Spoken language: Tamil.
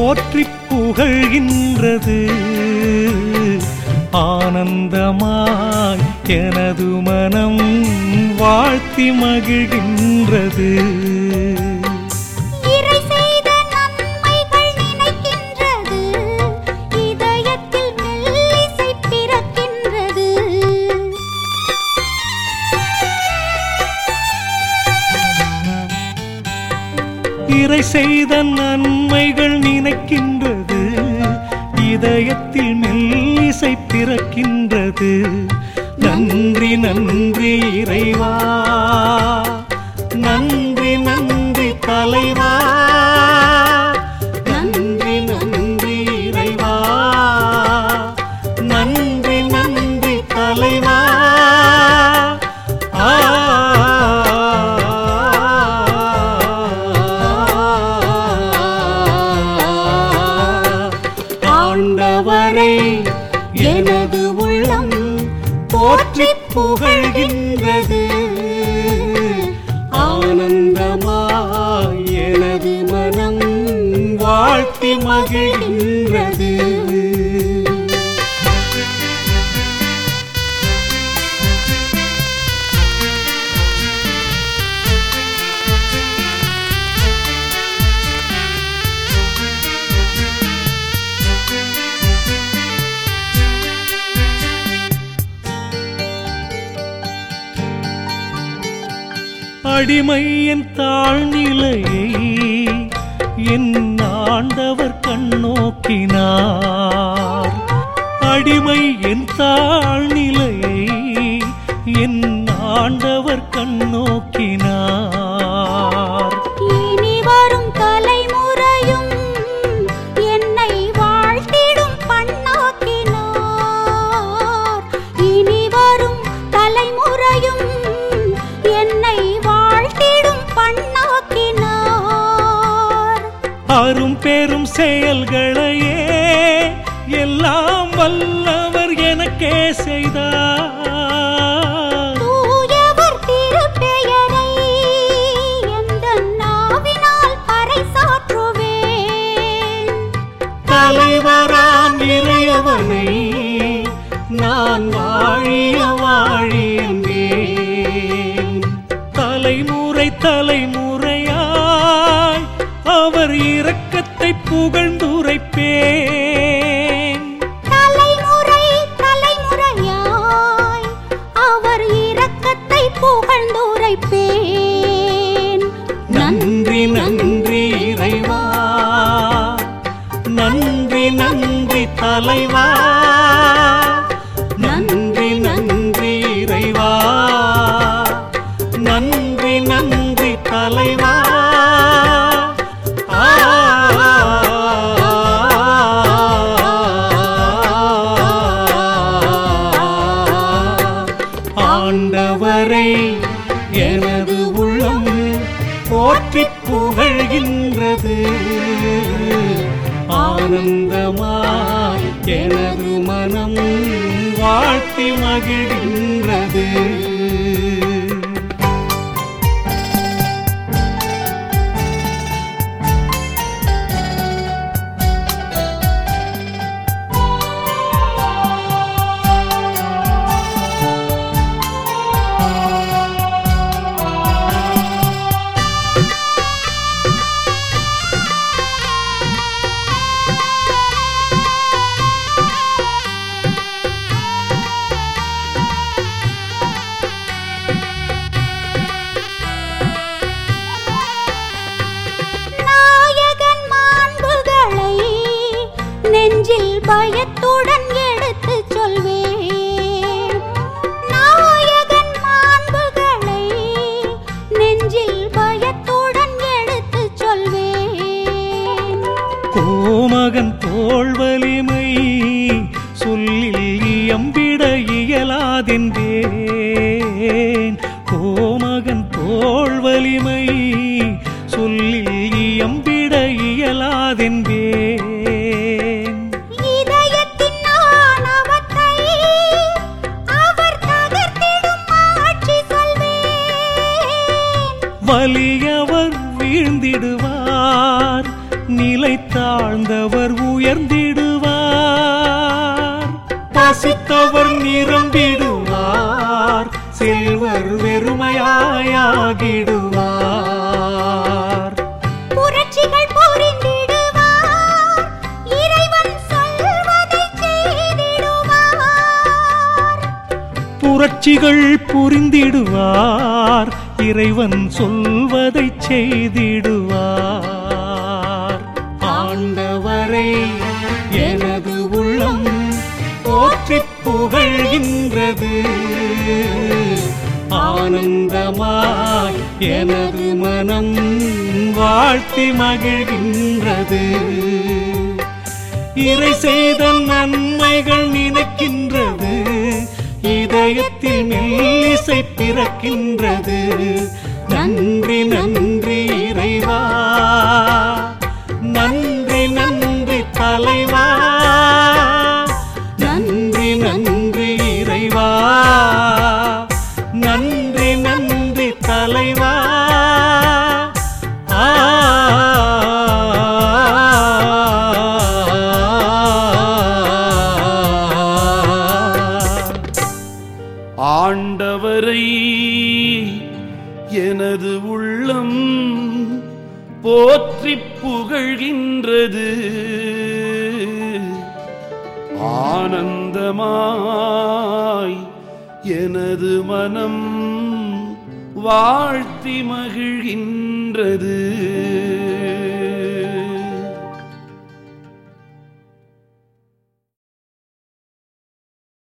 போற்றி புகழ்கின்றது ஆனந்தமாய் எனது மனம் வாழ்த்தி மகிழ்கின்றது இறை செய்த நன்மைகள் நினைக்கின்றது இதயத்தில் மெல்லிசை பிறக்கின்றது இறை செய்த நன்மைகள் நினைக்கின்றது இதயத்தில் மெல்லிசை பிறக்கின்றது நன்றி நன்றி இறைவா நன்றி நன்றி தலைவா நன்றி நன்றி இறைவா நன்றி நன்றி தலைவா ஆண்டவரை எனது உள்ளம் போற்றி புகழ்கின்றது ஆனந்தமாய் எனது மனம் வாழ்த்தி மகிழ்கின்றது அடிமை என் தாழ்நிலையை என் ஆண்டவர் கண்ணோக்கினார் அடிமை என் தாழ்நிலையை என் ஆண்டவர் கண்ணோக்கினார் இனி வரும் தலைமுறையும் என்னை வாழ்த்திடும் பண்ணாக்கினார் இனி வரும் தலைமுறையும் என்னை வாழ்த்திடும் பண்ணாக்கினார் அரும் பெரும் செயல்களையே எல்லாம் வல்லவர் எனக்கே செய்தார் தூயவர் திருப்பெயரை எந்தன் நாவினால் பறைசாற்றுவேன் தலைவராம் இறையவனை நான் வாழிய வாழியேன் தலைமுறை தலைமுறையாய் அவர் இரக்கத்தை புகழ்ந்துரைப்பேன் தலைமுறை தலைமுறையாய் அவர் இரக்கத்தை புகழ்ந்துரைப்பேன் நன்றி நன்றி இறைவா நன்றி நன்றி தலைவா நன்றி நன்றி இறைவா நன்றி நன்றி தலைவா ஆ ஆண்டவரை எனது உள்ளம் போற்றி புகழ்கின்றது ஆனந்தமாய் எனது மனம் வாழ்த்தி மகிழ்கின்றது நாயகன் மாண்புகளை நெஞ்சில் பயத்துடன் எடுத்துச் சொல்வேன் நாயகன் மாண்புகளை நெஞ்சில் பயத்துடன் எடுத்துச் சொல்வேன் கோமகன் தோள் வலிமை சொல்லில் இயம்பிட இயலாதென்றேன் கோமகன் தோள் வலிமை சொல்லில் இயம்பிட இயலாதென்றேன் இதயத்தின் ஆணவத்தை அவர் தகர்த்திடும் ஆட்சி சொல்வேன் வலியவர் வீழ்ந்திடுவார் நிலை தாழ்ந்த பணிந்தவர் உயர்ந்திடுவார் பசித்தவர் நிரம்பிடுவார் செல்வர் வெறுமையாயாகிடுவார் புரட்சிகள் புரிந்திடுவார் இறைவன் சொல்வதை செய்திடுவார் புரட்சிகள் புரிந்திடுவார் இறைவன் சொல்வதை செய்திடுவார் ஆண்டவரை எனது உள்ளம் போற்றிப் புகழ்கின்றது ஆனந்தமாய் எனது மனம் வாழ்த்தி மகிழ்கின்றது இறை செய்த நன்மைகள் நினைக்கின்றது இதயத்தில் மெல்லிசை பிறக்கின்றது நன்றி நன்றி இறைவா நன்றி நன்றி தலைவா நன்றி நன்றி இறைவா நன்றி நன்றி தலைவா ஆ ஆண்டவரை எனது உள்ளம் போற்றிப் புகழ்கின்றது ஆனந்தமாய் எனது மனம் வாழ்த்தி மகிழ்கின்றது